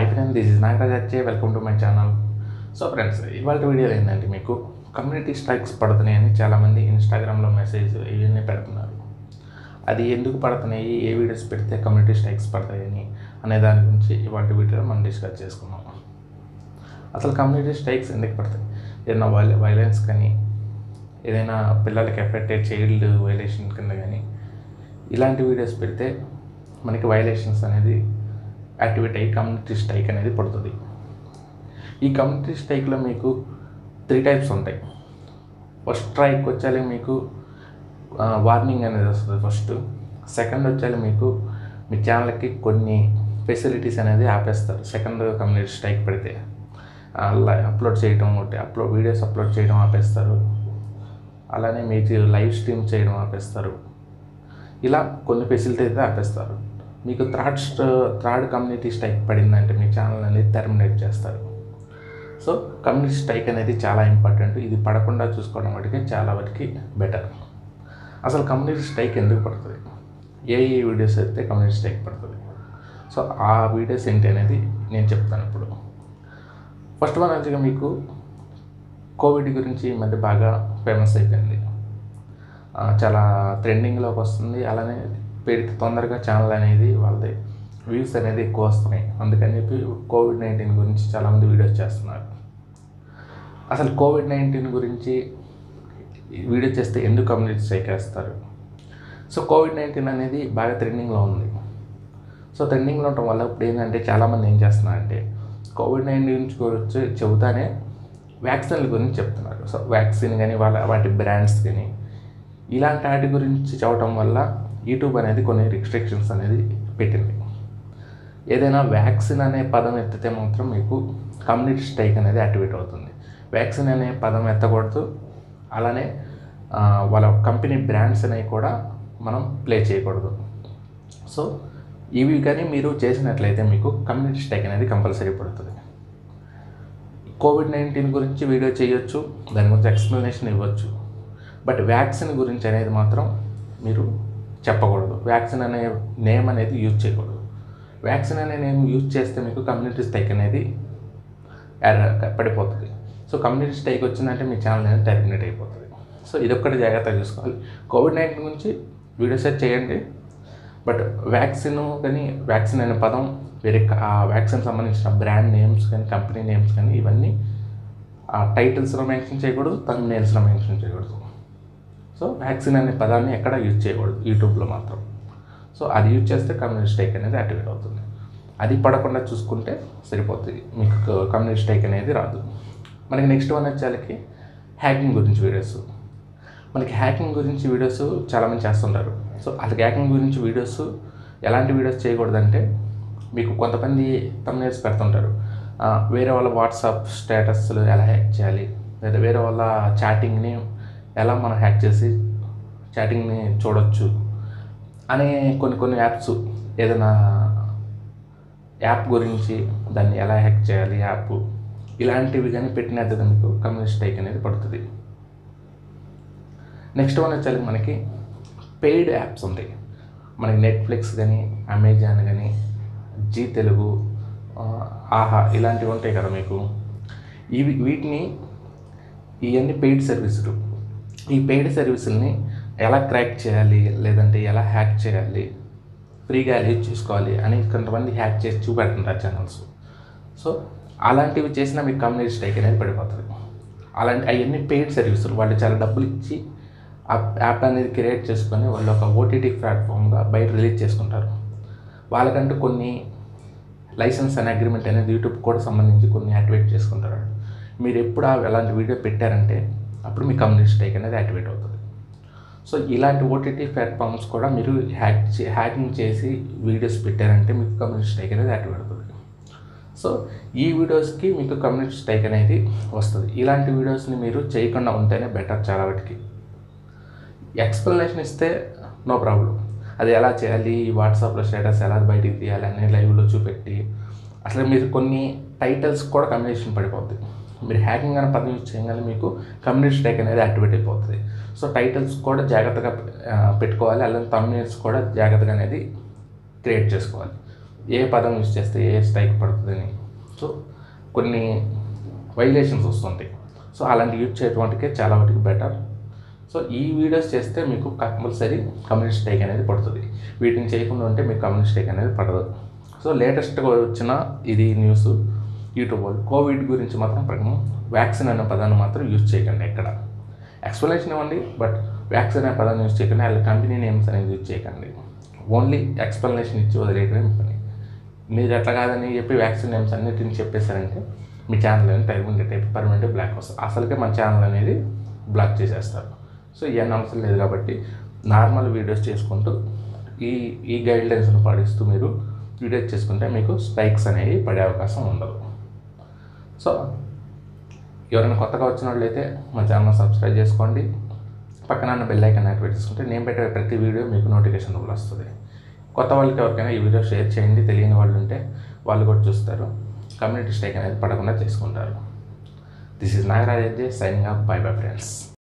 hi friends this is Nagaraj Achche welcome to my channel so friends ఇవాళ video ఏంటంటే మీకు community strikes పడుతున్నాయని చాలామంది ఇన్స్టాగ్రామ్లో మెసేజ్ ఇవన్నీ పెడుతున్నారు అది ఎందుకు పడుతున్నాయి ఏ వీడియోస్ పెడితే కమ్యూనిటీ స్ట్రైక్స్ పడతాయని అనే దాని గురించి ఇవాళ వీడియోలో మనం డిస్కస్ చేసుకున్నాం అసలు కమ్యూనిటీ స్ట్రైక్స్ ఎందుకు పడతాయి ఏదైనా వైల వైలెన్స్ కానీ ఏదైనా పిల్లలకి ఎఫెక్ట్ చైల్డ్ వైలేషన్ కింద కానీ ఇలాంటి వీడియోస్ పెడితే మనకి వైలేషన్స్ అనేది యాక్టివేట్ అయ్యి కమ్యూనిటీ స్ట్రైక్ అనేది పడుతుంది ఈ కమ్యూనిటీ స్ట్రైక్లో మీకు త్రీ టైప్స్ ఉంటాయి ఫస్ట్ స్ట్రైక్ వచ్చాలి మీకు వార్నింగ్ అనేది వస్తుంది ఫస్ట్ సెకండ్ వచ్చాలి మీకు మీ ఛానల్కి కొన్ని ఫెసిలిటీస్ అనేది ఆపేస్తారు సెకండ్ కమ్యూనిటీ స్ట్రైక్ పెడితే అప్లోడ్ చేయడం ఒకటి అప్లోడ్ వీడియోస్ అప్లోడ్ చేయడం ఆపేస్తారు అలానే మీకు లైవ్ స్ట్రీమ్ చేయడం ఆపేస్తారు ఇలా కొన్ని ఫెసిలిటీ అయితే ఆపేస్తారు మీకు థర్డ్ థర్డ్ కమ్యూనిటీ స్ట్రైక్ పడిందంటే మీ ఛానల్ అనేది టెర్మినేట్ చేస్తారు సో కమ్యూనిటీ స్ట్రైక్ అనేది చాలా ఇంపార్టెంట్ ఇది పడకుండా చూసుకోవడం వాటికి చాలా వరకు బెటర్ అసలు కమ్యూనిటీ స్ట్రైక్ ఎందుకు పడుతుంది ఏ ఏ వీడియోస్ అయితే కమ్యూనిటీ స్ట్రైక్ పడుతుంది సో ఆ వీడియోస్ ఏంటి అనేది నేను చెప్తాను ఇప్పుడు ఫస్ట్ వన్ వచ్చి మీకు కోవిడ్ గురించి ఈ మధ్య బాగా ఫేమస్ అయిపోయింది ఆ, చాలా ట్రెండింగ్లోకి వస్తుంది అలానే పెడితే తొందరగా ఛానల్ అనేది వాళ్ళది వ్యూస్ అనేది ఎక్కువ వస్తున్నాయి అందుకని చెప్పి కోవిడ్ నైన్టీన్ గురించి చాలామంది వీడియోస్ చేస్తున్నారు అసలు కోవిడ్ నైన్టీన్ గురించి వీడియో చేస్తే ఎందుకు కమ్యూనిటీ స్ట్రైక్ వేస్తారు సో కోవిడ్ నైన్టీన్ అనేది బాగా ట్రెండింగ్లో ఉంది సో ట్రెండింగ్లో ఉండటం వల్ల ఇప్పుడు ఏంటంటే చాలామంది ఏం చేస్తున్నారంటే కోవిడ్ నైన్టీన్ గురించి చెబుతానే వ్యాక్సిన్ల గురించి చెప్తున్నారు సో వ్యాక్సిన్ కానీ వాళ్ళ వాటి బ్రాండ్స్ కానీ ఇలాంటి వాటి గురించి చెప్పడం వల్ల యూట్యూబ్ అనేది కొన్ని రిస్ట్రిక్షన్స్ అనేది పెట్టింది ఏదైనా వ్యాక్సిన్ అనే పదం ఎత్తితే మాత్రం మీకు కమ్యూనిటీ స్ట్రైక్ అనేది యాక్టివేట్ అవుతుంది వ్యాక్సిన్ అనే పదం ఎత్తకూడదు అలానే ఆ, వాళ్ళ కంపెనీ బ్రాండ్స్ అనేవి కూడా మనం ప్లే చేయకూడదు సో ఇవి కానీ మీరు చేసినట్లయితే మీకు కమ్యూనిటీ స్ట్రైక్ అనేది కంపల్సరీ పడుతుంది కోవిడ్ నైన్టీన్ గురించి వీడియో చేయొచ్చు దాని గురించి ఎక్స్ప్లెనేషన్ ఇవ్వచ్చు బట్ వ్యాక్సిన్ గురించి అనేది మాత్రం మీరు చెప్పకూడదు వ్యాక్సిన్ అనే నేమ్ అనేది యూజ్ చేయకూడదు వ్యాక్సిన్ అనే నేమ్ యూజ్ చేస్తే మీకు కమ్యూనిటీ స్ట్రైక్ అనేది ఎర్ర- పడిపోతుంది సో కమ్యూనిటీ స్ట్రైక్ వచ్చిందంటే మీ ఛానల్ అనేది టెర్మినేట్ అయిపోతుంది సో ఇదొక్కటి జాగ్రత్తగా చూసుకోవాలి కోవిడ్ నైన్టీన్ గురించి వీడియో సెట్ చేయండి బట్ వ్యాక్సిన్ కానీ వ్యాక్సిన్ అనే పదం వేరే క- ఆ వ్యాక్సిన్ సంబంధించిన బ్రాండ్ నేమ్స్ కానీ కంపెనీ నేమ్స్ కానీ ఇవన్నీ ఆ టైటిల్స్లో మెన్షన్ చేయకూడదు తన నేమ్స్లో మెన్షన్ చేయకూడదు సో వ్యాక్సిన్ అనే పదాన్ని ఎక్కడ యూజ్ చేయకూడదు యూట్యూబ్లో మాత్రం సో అది యూజ్ చేస్తే కమ్యూనిటీ స్ట్రైక్ అనేది యాక్టివేట్ అవుతుంది అది పడకుండా చూసుకుంటే సరిపోతుంది మీకు కమ్యూనిటీ స్ట్రైక్ అనేది రాదు మనకి నెక్స్ట్ వన్ వచ్చేసరికి హ్యాకింగ్ గురించి వీడియోస్ మనకి హ్యాకింగ్ గురించి వీడియోస్ చాలామంది చేస్తుంటారు సో అసలు హ్యాకింగ్ గురించి వీడియోస్ ఎలాంటి వీడియోస్ చేయకూడదంటే మీకు కొంతమంది తమ్నేల్స్ పెడుతుంటారు ఆ, వేరే వాళ్ళ వాట్సాప్ స్టేటస్లు ఎలా హ్యాక్ చేయాలి లేదా వేరే వాళ్ళ చాటింగ్ని ఎలా మనం హ్యాక్ చేసి చాటింగ్ని చూడొచ్చు అనే కొన్ని కొన్ని యాప్స్ ఏదైనా యాప్ గురించి దాన్ని ఎలా హ్యాక్ చేయాలి యాప్ ఇలాంటివి కానీ పెట్టినట్టు మీకు కమ్యూనిస్ట్ స్ట్రైక్ అనేది పడుతుంది నెక్స్ట్ వన్ వచ్చేసరికి మనకి పెయిడ్ యాప్స్ ఉంటాయి మనకి నెట్ఫ్లిక్స్ కానీ అమెజాన్ కానీ జీ తెలుగు ఆ, ఆహా ఇలాంటివి ఉంటాయి కదా మీకు ఇవి వీటిని ఇవన్నీ పెయిడ్ సర్వీసులు ఈ పెయిడ్ సర్వీసుల్ని ఎలా క్రాక్ చేయాలి లేదంటే ఎలా హ్యాక్ చేయాలి ఫ్రీగా ఎలా యూజ్ చేసుకోవాలి అని కొంతమంది హ్యాక్ చేసి చూపెడుతుంటారు ఛానల్స్ సో అలాంటివి చేసినా మీకు కమ్యూనిటీ స్ట్రైక్ అనేది పడిపోతుంది అలాంటి అవన్నీ పెయిడ్ సర్వీసులు వాళ్ళు చాలా డబ్బులు ఇచ్చి ఆ యాప్ అనేది క్రియేట్ చేసుకొని వాళ్ళు ఒక ఓటీటీ ప్లాట్ఫామ్గా బయట రిలీజ్ చేసుకుంటారు వాళ్ళకంటూ కొన్ని లైసెన్స్ అనే అగ్రిమెంట్ అనేది యూట్యూబ్ కూడా సంబంధించి కొన్ని యాక్టివేట్ చేసుకుంటారు మీరు ఎప్పుడు ఆ- అలాంటి వీడియో పెట్టారంటే అప్పుడు మీ కమ్యూనిటీ స్ట్రైక్ అనేది యాక్టివేట్ అవుతుంది సో ఇలాంటి ఓటీటీ ప్లాట్ఫామ్స్ కూడా మీరు హ్యాక్ చే- హ్యాకింగ్ చేసి వీడియోస్ పెట్టారంటే మీకు కమ్యూనిటీ స్ట్రైక్ అనేది యాక్టివేట్ అవుతుంది సో ఈ వీడియోస్కి మీకు కమ్యూనిటీ స్ట్రైక్ అనేది వస్తుంది ఇలాంటి వీడియోస్ని మీరు చేయకుండా ఉంటేనే బెటర్ చాలా వాటికి ఎక్స్ప్లెనేషన్ ఇస్తే నో ప్రాబ్లం అది ఎలా చేయాలి వాట్సాప్లో స్టేటస్ ఎలా బయటికి తీయాలి అని లైవ్లో చూపెట్టి అసలు మీరు కొన్ని టైటిల్స్ కూడా కమ్యూనికేషన్ పడిపోద్ది మీరు హ్యాకింగ్ అనే పదం యూజ్ చేయగానే మీకు కమ్యూనిటీ స్ట్రైక్ అనేది యాక్టివేట్ అయిపోతుంది సో టైటిల్స్ కూడా జాగ్రత్తగా ఆ, పెట్టుకోవాలి అలాగే తమ్నేల్స్ కూడా జాగ్రత్తగా అనేది క్రియేట్ చేసుకోవాలి ఏ పదం యూజ్ చేస్తే ఏ స్ట్రైక్ పడుతుందని సో కొన్ని వైలేషన్స్ వస్తుంటాయి సో అలాంటి యూజ్ చేయటువంటికే చాలా వాటికి బెటర్ సో ఈ వీడియోస్ చేస్తే మీకు కంపల్సరీ కమ్యూనిస్ట్ స్ట్రైక్ అనేది పడుతుంది వీటిని చేయకుండా ఉంటే మీకు కమ్యూనిస్ట్ స్ట్రైక్ అనేది పడదు సో లేటెస్ట్గా వచ్చిన ఇది న్యూస్ యూట్యూబ్ వాళ్ళు కోవిడ్ గురించి మాత్రం ప్రకటన వ్యాక్సిన్ అనే పదాన్ని మాత్రం యూజ్ చేయకండి ఎక్కడ ఎక్స్ప్లెనేషన్ ఇవ్వండి బట్ వ్యాక్సిన్ అనే పదాన్ని యూజ్ చేయకండి వాళ్ళ కంపెనీ నేమ్స్ అనేది యూజ్ చేయకండి ఓన్లీ ఎక్స్ప్లెనేషన్ ఇచ్చి వదిలేయడమే మీ పని మీరు ఎట్లా కాదని చెప్పి వ్యాక్సిన్ నేమ్స్ అన్నిటిని చెప్పేశారంటే మీ ఛానల్ అనేది పర్మనెంట్ అయిపోయి పర్మనెంట్ బ్లాక్ వస్తుంది అసలుకే మన ఛానల్ అనేది బ్లాక్ చేసేస్తారు సో ఇవన్నీ అవసరం లేదు కాబట్టి నార్మల్ వీడియోస్ చేసుకుంటూ ఈ ఈ గైడ్ లైన్స్ను పాటిస్తూ మీరు వీడియోస్ చేసుకుంటే మీకు స్పైక్స్ అనేవి పడే అవకాశం ఉండదు సో ఎవరైనా కొత్తగా వచ్చిన వాళ్ళు అయితే మా ఛానల్ సబ్స్క్రైబ్ చేసుకోండి పక్కన బెల్ ఐకాన్ యాక్టివేట్ చేసుకుంటే నేను పెట్టే ప్రతి వీడియో మీకు నోటిఫికేషన్ రూల్ వస్తుంది కొత్త వాళ్ళకి ఎవరికైనా ఈ వీడియో షేర్ చేయండి తెలియని వాళ్ళు ఉంటే వాళ్ళు కూడా చూస్తారు కమ్యూనిటీ స్ట్రైక్ అనేది పడకుండా చేసుకుంటారు this is Nagaraj signing up bye bye friends